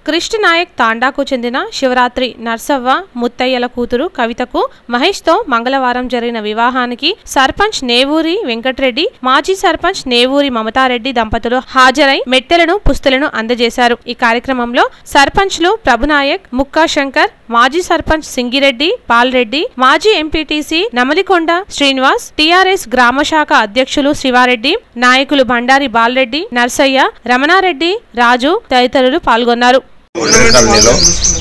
కృష్ణ నాయక్ తాండాకు చెందిన శివరాత్రి నర్సవ్వ ముత్తయ్యల కూతురు కవితకు మహేష్తో మంగళవారం జరిగిన వివాహానికి సర్పంచ్ నేవూరి వెంకటరెడ్డి మాజీ సర్పంచ్ నేవూరి మమతారెడ్డి దంపతులు హాజరై మెట్టెలను పుస్తలను అందజేశారు ఈ కార్యక్రమంలో సర్పంచ్లు ప్రభునాయక్ ముక్కా శంకర్ మాజీ సర్పంచ్ సింగిరెడ్డి పాల్రెడ్డి మాజీ ఎంపీటీసీ నమలికొండ శ్రీనివాస్ టీఆర్ఎస్ గ్రామ శాఖ అధ్యక్షులు శివారెడ్డి నాయకులు బండారి బాలరెడ్డి నర్సయ్య రమణారెడ్డి రాజు తదితరులు పాల్గొన్నారు ఒడ్డెర కాలనీలో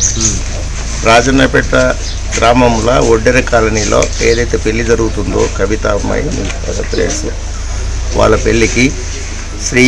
రాజన్నపేట గ్రామంలో ఒడ్డెర కాలనీలో ఏదైతే పెళ్లి జరుగుతుందో కవిత అమ్మాయి ప్లేస్ వాళ్ళ పెళ్ళికి శ్రీ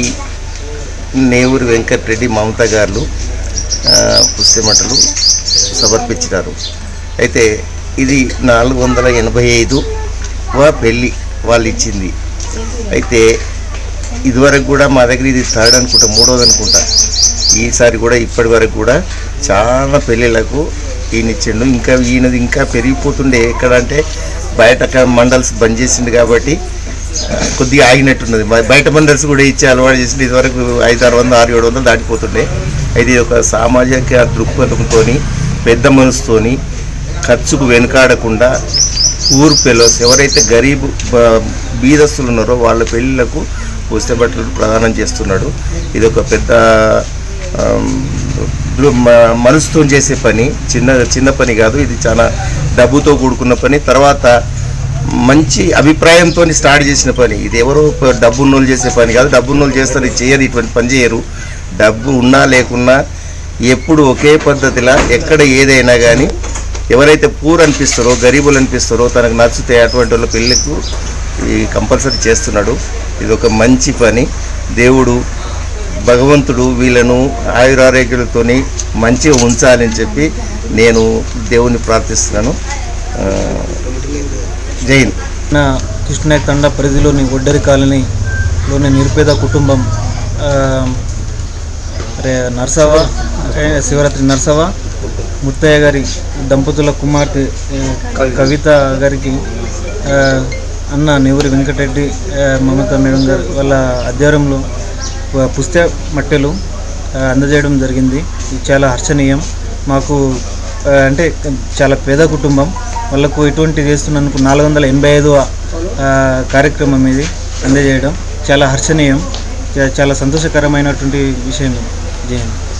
నేవూరి వెంకటరెడ్డి మమత గారు ఆ, పుస్తమటలు సమర్పించినారు అయితే ఇది నాలుగు వందల ఎనభై ఐదు పెళ్ళి వాళ్ళు ఇచ్చింది అయితే ఇదివరకు కూడా మా దగ్గర ఇది థర్డ్ అనుకుంటా మూడోది అనుకుంటా ఈసారి కూడా ఇప్పటి వరకు కూడా చాలా పెళ్ళిళ్ళకు ఈయన ఇచ్చిండు ఇంకా ఈయనది ఇంకా పెరిగిపోతుండే ఎక్కడ అంటే బయట క- మండల్స్ బంద్ చేసిండు కాబట్టి ఆ, కొద్దిగా ఆగినట్టున్నది బ- బయట మండల్స్ కూడా ఇచ్చే అలవాటు చేసిండు ఇదివరకు ఐదు ఆరు వందలు ఆరు ఏడు వందలు దాటిపోతుండే అయితే ఇది ఒక సామాజిక దృక్పథంతో పెద్ద మనసుతోని ఖర్చుకు వెనుకాడకుండా ఊరు పిల్లర్స్ ఎవరైతే గరీబ్ బ- బీదస్తులు ఉన్నారో వాళ్ళ పెళ్ళిళ్ళకు పుస్తక బట్టలు ప్రదానం చేస్తున్నాడు ఇది ఒక పెద్ద ఆమ్, దృ- మ- మనసుతో చేసే పని చిన్న చిన్న పని కాదు ఇది చాలా డబ్బుతో కూడుకున్న పని తర్వాత మంచి అభిప్రాయంతో స్టార్ట్ చేసిన పని ఇది ఎవరో ప- డబ్బు ఉన్నోళ్ళు చేసే పని కాదు డబ్బు ఉన్నోళ్ళు చేస్తారు ఇది చేయరు ఇటువంటి పని చేయరు డబ్బు ఉన్నా లేకున్నా ఎప్పుడు ఒకే పద్ధతిలా ఎక్కడ ఏదైనా కానీ ఎవరైతే పూర్ అనిపిస్తారో గరీబులు అనిపిస్తారో తనకు నచ్చితే అటువంటి వాళ్ళ పెళ్ళికు ఈ కంపల్సరీ చేస్తున్నాడు ఇది ఒక మంచి పని దేవుడు భగవంతుడు వీళ్ళను ఆయురారోగ్యాలతోని మంచిగా ఉంచాలని చెప్పి నేను దేవుని ప్రార్థిస్తున్నాను ఆ, జై హింద్ నా కృష్ణనాయక్ తండా పరిధిలోని ఒడ్డరి కాలనీలోని నిరుపేద కుటుంబం ఆ, రే నర్సవ ఏ, శివరాత్రి నర్సవ ముత్తయ్య గారి దంపతుల కుమార్తె ఏ, క- కవిత గారికి ఆ, అన్న నెవరి వెంకటరెడ్డి ఆ, మమత మేడం గారు వాళ్ళ ఆధ్వర్యంలో పు- పుస్తక మట్టెలు ఆ, అందజేయడం జరిగింది ఇది చాలా హర్షణీయం మాకు ఆ, అంటే చాలా పేద కుటుంబం వాళ్ళకు ఇటువంటి చేస్తున్నందుకు నాలుగు వందల ఎనభై ఐదవ కార్యక్రమం ఇది అందజేయడం చాలా హర్షణీయం చా- చాలా సంతోషకరమైనటువంటి విషయం జయంతి